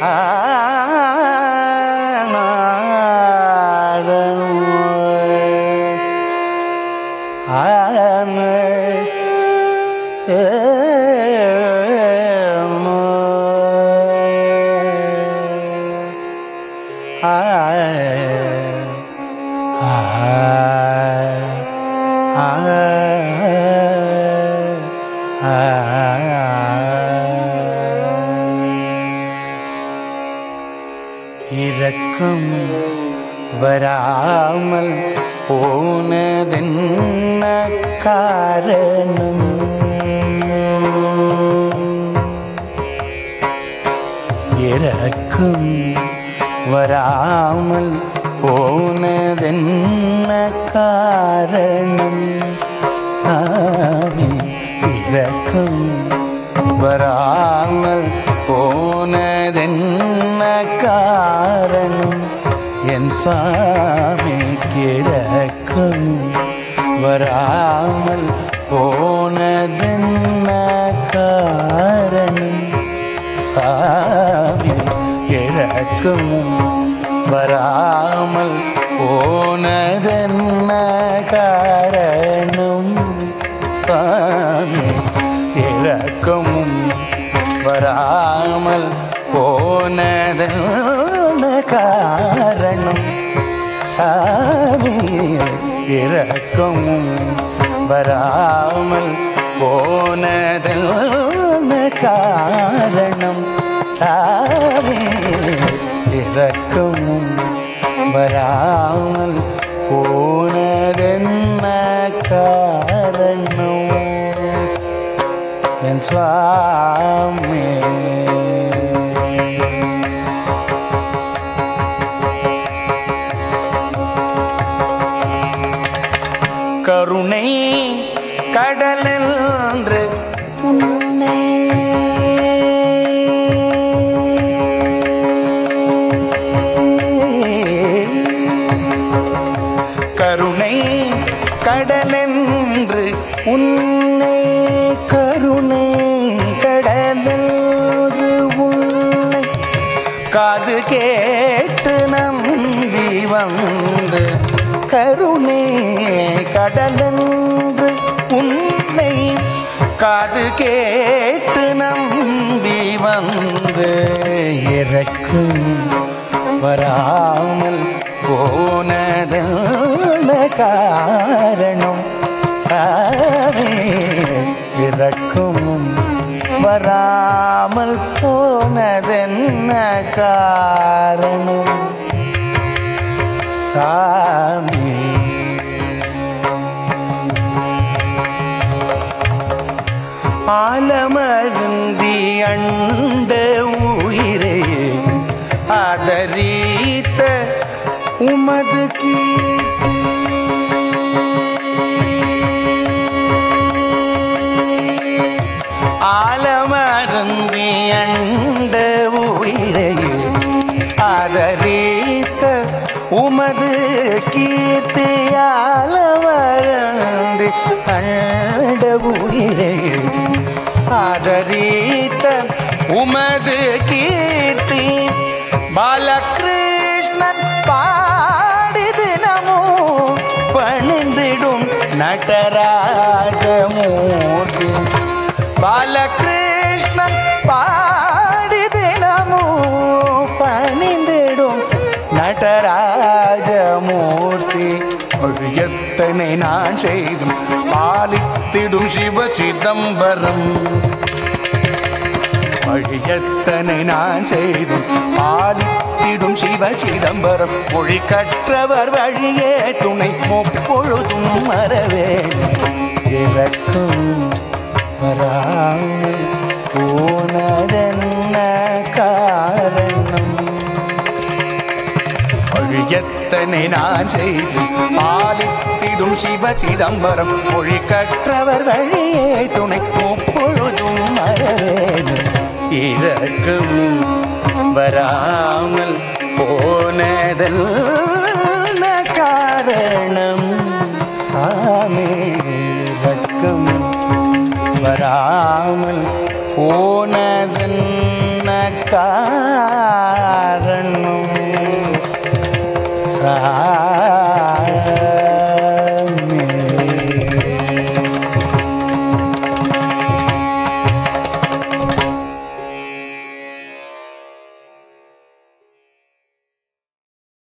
இரக்கம் வராமல் போனதென்ன காரணம் இரக்கம் வராமல் போனதென்ன காரணம் சாமி இரக்கம் வராமல் போனதென்ன காரணம் என் சாமிக்கு இரக்கம் வராமல் போனதென்ன காரணம் சாமி இறக்கும் வராமல் போனதென்ன காரணம் சாமி இறக்கமும் வராமல் போனதென்ன காரணம் சாமி இறக்கமும் வராமல் போனதென்ன காரணம் சாமி இறக்கமும் வராமல் போனதென்ன காரணம் என் சுவாமி கருணை கடலென்று உன்னை கருணை கடலென்று உன்னை கருணை கடலென்று உன்னை காது கேட்டு நம்பி வந்து கருணை கடலென்று உன்னை காது கேட்டு நம்பி வந்து இறக்கும் வராமல் போனதென்ன காரணம் சாமி இறக்கும் வராமல் போனதென்ன காரணம் சாமி ஆலமருந்தி அண்ட உயிரே ஆதரித்த உமது கீர்த்தி ஆலமருந்தி அண்ட உயிரே ஆதரித்த உமது கீர்த்தி ஆலமருந்தி அண்ட உயிரே ஆதரித்த உமது கீர்த்தி பாலகிருஷ்ணன் பாடி தினமும் பணிந்திடும் நடராஜமூர்த்தி பாலகிருஷ்ணன் பாடி தினமும் பணிந்திடும் நடராஜமூர்த்தி ஒரு எத்தனை நான் செய்தும் பாலித்திடும் சிவ சிதம்பரம் வழியத்தனை நான் செய்தும் பாலித்திடும் சிவ சிதம்பரம் மொழி கற்றவர் வழியே துணை முப்பொழுதும் மறவேன் இறக்கும் வராமல் போனதென்ன காரணம் வழியத்தனை நான் செய்து பாலித்திடும் சிவ சிதம்பரம் மொழி கற்றவர் வழியே துணை முப்பொழுதும் மறவேன் இறக்கும் வராமல் போனதல்ல காரணம் சாமி இறக்கும் வராமல் போனதென்ன காரணம்